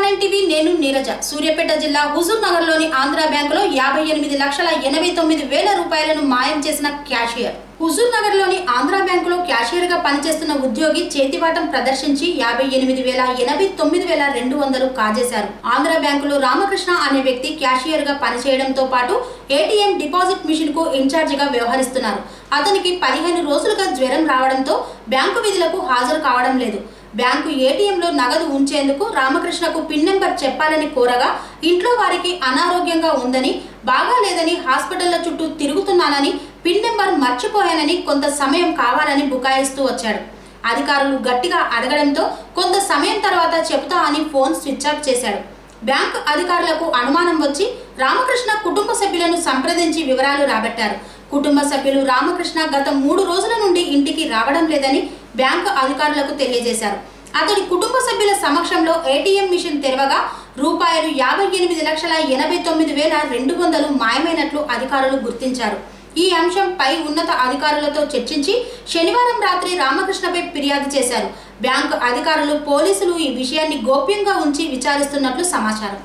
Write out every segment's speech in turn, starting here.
nine TV నేను నీరజ సూర్యాపేట జిల్లా హుజూర్ నగర్ లోని ఆంధ్ర బ్యాంకులో యాభై ఎనిమిది లక్షల ఎనభై తొమ్మిది వేల రూపాయలను మాయం చేసిన క్యాషియర్ హుజూర్ నగర్ లోని ఆంధ్ర బ్యాంకులో క్యాషియర్ గా పనిచేస్తున్న ఉద్యోగి చేతివాటం ప్రదర్శించి యాభై ఎనిమిది వేల ఎనభై తొమ్మిది వేల రెండు వందలు కాజేశారు ఆంధ్ర బ్యాంకులో రామకృష్ణ అనే వ్యక్తి క్యాషియర్ గా పనిచేయడంతో పాటు ఏటీఎం డిపాజిట్ మిషన్ కు ఇన్ఛార్జ్ గా వ్యవహరిస్తున్నారు అతనికి పదిహేను రోజులుగా జ్వరం రావడంతో బ్యాంకు విధులకు హాజరు కావడం లేదు బ్యాంకు ఏటీఎంలో నగదు ఉంచేందుకు రామకృష్ణకు పిన్ నెంబర్ చెప్పాలని కోరగా ఇంట్లో వారికి అనారోగ్యంగా ఉందని బాగాలేదని హాస్పిటళ్ల చుట్టూ తిరుగుతున్నానని పిన్ నెంబర్ మర్చిపోయానని కొంత సమయం కావాలని బుకాయిస్తూ వచ్చాడు అధికారులు గట్టిగా అడగడంతో కొంత సమయం తర్వాత చెబుతా అని ఫోన్ స్విచ్ ఆఫ్ చేశాడు బ్యాంకు అధికారులకు అనుమానం వచ్చి రామకృష్ణ కుటుంబ సభ్యులను సంప్రదించి వివరాలు రాబట్టారు కుటుంబ సభ్యులు రామకృష్ణ గత మూడు రోజుల నుండి ఇంటికి రావడం లేదని బ్యాంకు అధికారులకు తెలియజేశారు అతడి కుటుంబ సభ్యుల సమక్షంలో ఏటీఎం మిషన్ తెరవగా రూపాయలు యాభై ఎనిమిది లక్షల ఎనభై తొమ్మిది వేల రెండు వందలు మాయమైనట్లు అధికారులు గుర్తించారు ఈ అంశం పై ఉన్నత అధికారులతో చర్చించి శనివారం రాత్రి రామకృష్ణపై ఫిర్యాదు చేశారు బ్యాంకు అధికారులు పోలీసులు ఈ విషయాన్ని గోప్యంగా ఉంచి విచారిస్తున్నట్లు సమాచారం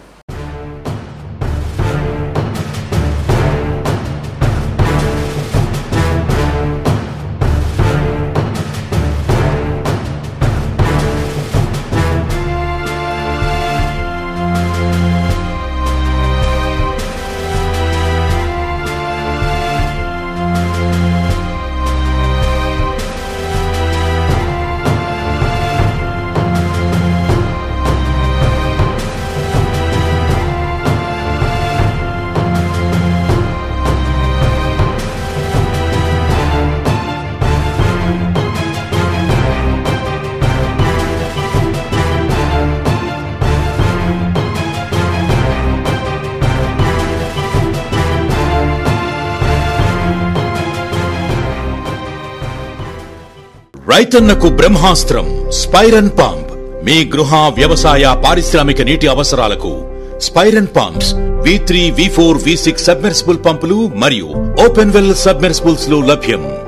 రైతన్నకు బ్రహ్మాస్త్రం స్పైరన్ పంప్ మీ గృహ వ్యవసాయ పారిశ్రామిక నీటి అవసరాలకు స్పైరన్ pumps V three V four V six submersible పంపులు మరియు ఓపెన్ వెల్ సబ్మెర్సిబుల్స్ లో లభ్యం